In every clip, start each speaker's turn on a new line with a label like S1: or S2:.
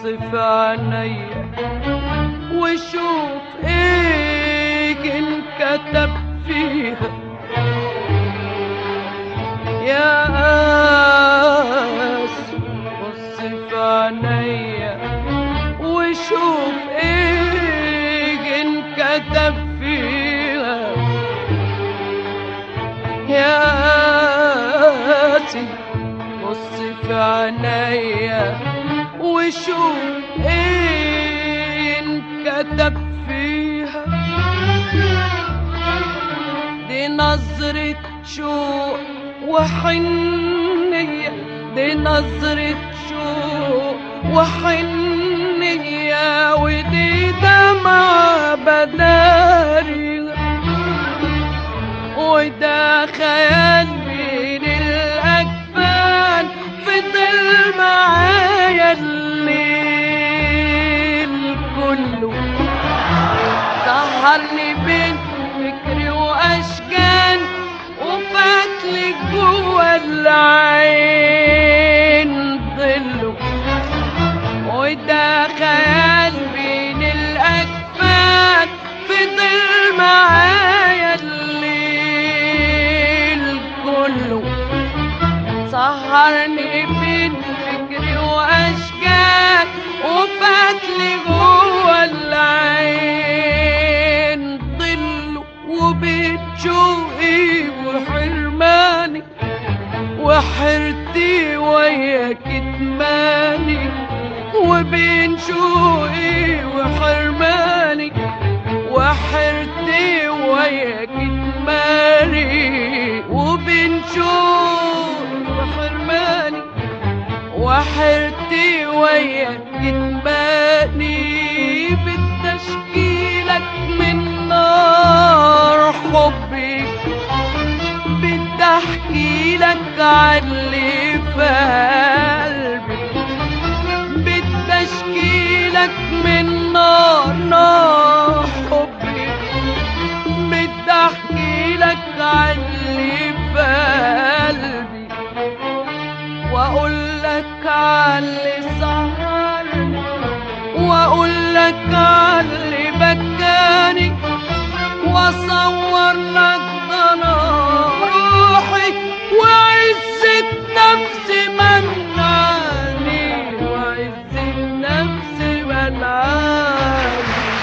S1: في عينيا وشوف ايه انكتب فيها يا قاسي بص في عينيا وشوف ايه انكتب فيها يا قاسي بص في عينيا وشوف ايه انكتب فيها دي نظرة شوق وحنية دي نظرة شوق وحنية ودي دمعة بداري وده خيال بين الأكفان فضل معايا الليل كله سهرني بين فكري وأشكال وفاتلي جوا العين ظله وده خيال بين الأكفان فضل معايا الليل كله سهرني بين فكري وأشكال وفاتلي جوا العين ظل وبيت شوقي وحرماني وحرتي ويا كتماني وبين شوقي وحرماني وحرتي ويا كتماني وبين شوقي وحرماني وحرتي ويا كتماني بالتشكيلك من نار حبي بدي احكي لك عن اللي في قلبي بدي اشكي لك من نار نار حبي بدي احكي لك عن اللي في قلبي واقول لك عن اللي سهرني واقول لك عن اللي بكاني واصور لك ضنا روحي وعزة نفسي منعاني وعزة نفسي منعاني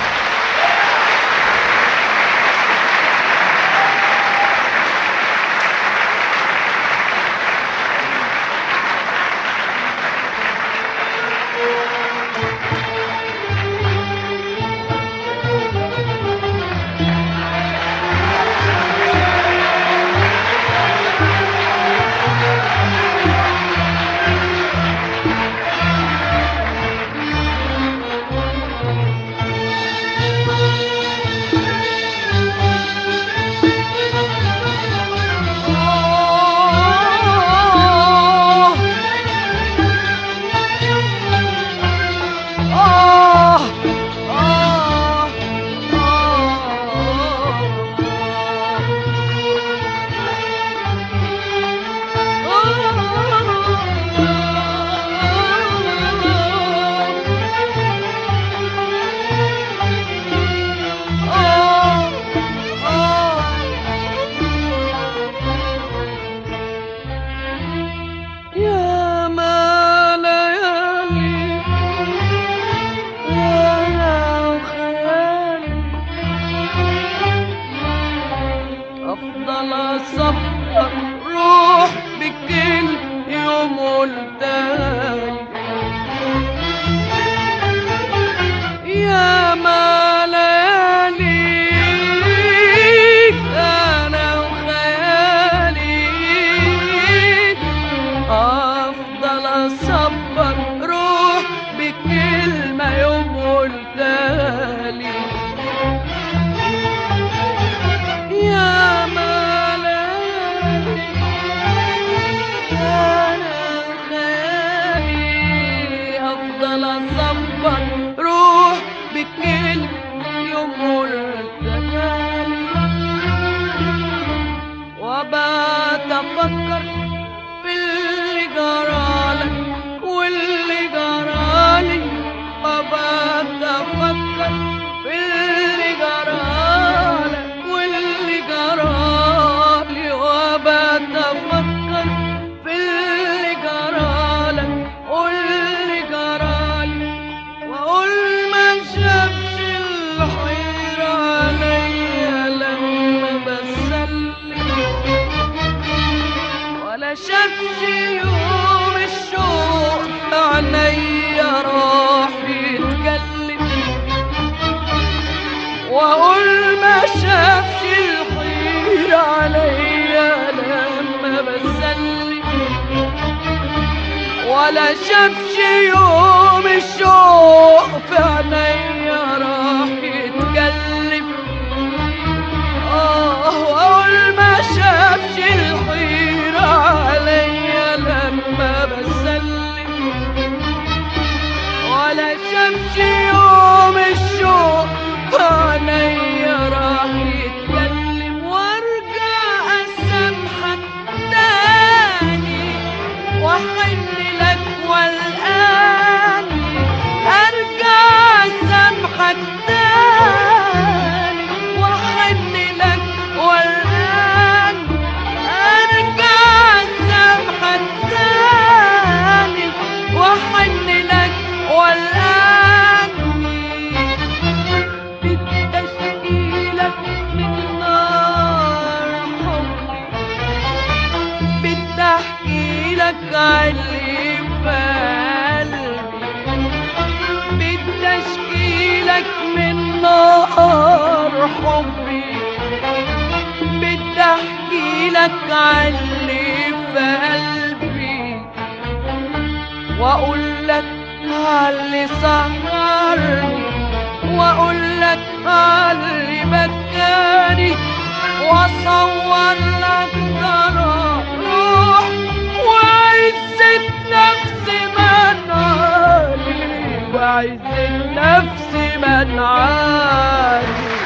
S1: يا ما ليالي وانا وخيالي افضل اصبر روح بكل يوم والتاني يا ما ليالي انا وخيالي افضل اصبر روح بكلمه يوم والتالي يا ما ليالي انا خيالي افضل اصبر روح بكل يوم والتالي وبات افكر في اللي جرالك واللي جرالي ولا شافش يوم الشوق في عينيا راح يتكلم اه واقول ما شافش الحيرة عليا لما بسلم ولا شافش يوم الشوق في عينيا راح يتكلم وارجع اسامحك تاني واحن لك والاني ارجع اسامحك تاني واحن لك والاني ارجع اسامحك تاني واحن لك والاني بالتشكيلك من نار حبي بدي احكي لك علي في قلبي بدي اشكي لك من نار حبي بدي احكي لك علي في قلبي واقول لك علي سهرني واقول لك علي بكاني واصور لك ترى روح وعزة نفسي منعاني وعزة نفسي منعاني